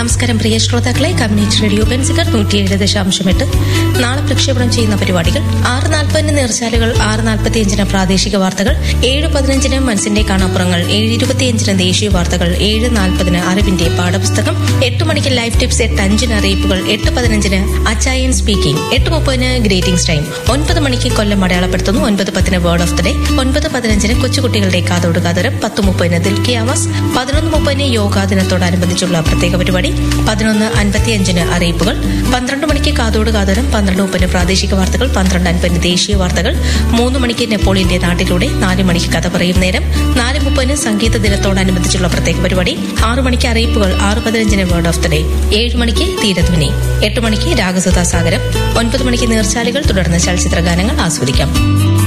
നമസ്കാരം പ്രിയ ശ്രോതാക്കളെ community radio ബെൻസിക്കർ നൂറ്റിയേഴ് ദശാംശം എട്ട് നാളെ പ്രക്ഷേപണം ചെയ്യുന്ന പരിപാടികൾ ആറ് നാൽപ്പതിന് നീർച്ചാലുകൾ ആറ് നാൽപ്പത്തിയഞ്ചിന് പ്രാദേശിക വാർത്തകൾ ഏഴ് പതിനഞ്ചിന് മനസ്സിന്റെ കാണാപ്പുറങ്ങൾ ഏഴ് ഇരുപത്തിയഞ്ചിന് ദേശീയ വാർത്തകൾ ഏഴ് നാൽപ്പതിന് അറിവിന്റെ പാഠപുസ്തകം എട്ട് മണിക്ക് ലൈഫ് ടിപ്സ് എട്ട് അഞ്ചിന് അറിയിപ്പുകൾ എട്ട് പതിനഞ്ചിന് അച്ചായൻ സ്പീക്കിംഗ് എട്ട് മുപ്പതിന് ഗ്രേറ്റിംഗ്സ് ടൈം ഒൻപത് മണിക്ക് കൊല്ലം അടയാളപ്പെടുത്തുന്നു ഒൻപത് പത്തിന് വേർഡ് ഓഫ് ദ ഡേ ഒൻപത് പതിനഞ്ചിന് കൊച്ചുകുട്ടികളുടെ കാതോട് കാതരം പത്ത് മുപ്പതിന് ദിൽക്കി ആവാസ് പതിനൊന്ന് മുപ്പതിന് യോഗാ ദിനത്തോടനുബന്ധിച്ചുള്ള പ്രത്യേക പരിപാടി പതിനൊന്ന് അൻപത്തിയഞ്ചിന് അറിയിപ്പുകൾ പന്ത്രണ്ട് മണിക്ക് കാതോട് കാതരം പന്ത്രണ്ട് മുപ്പതിന് പ്രാദേശിക വാർത്തകൾ പന്ത്രണ്ട് അൻപതിന് ദേശീയ വാർത്തകൾ മൂന്ന് മണിക്ക് നെപ്പോളിയന്റെ നാട്ടിലൂടെ നാല് മണിക്ക് കഥ പറയും നേരം നാല് മുപ്പതിന് സംഗീത ദിനത്തോടനുബന്ധിച്ചുള്ള പ്രത്യേക പരിപാടി ആറ് മണിക്ക് അറിയിപ്പുകൾ ആറ് പതിനഞ്ചിന് വേർഡ് ഓഫ് ദ ഡേ ഏഴ് മണിക്ക് തീരധ്വനി എട്ട് മണിക്ക് രാഗസുധാസാഗരം ഒൻപത് മണിക്ക് നീർച്ചാലുകൾ തുടർന്ന് ചലച്ചിത്ര ഗാനങ്ങൾ ആസ്വദിക്കാം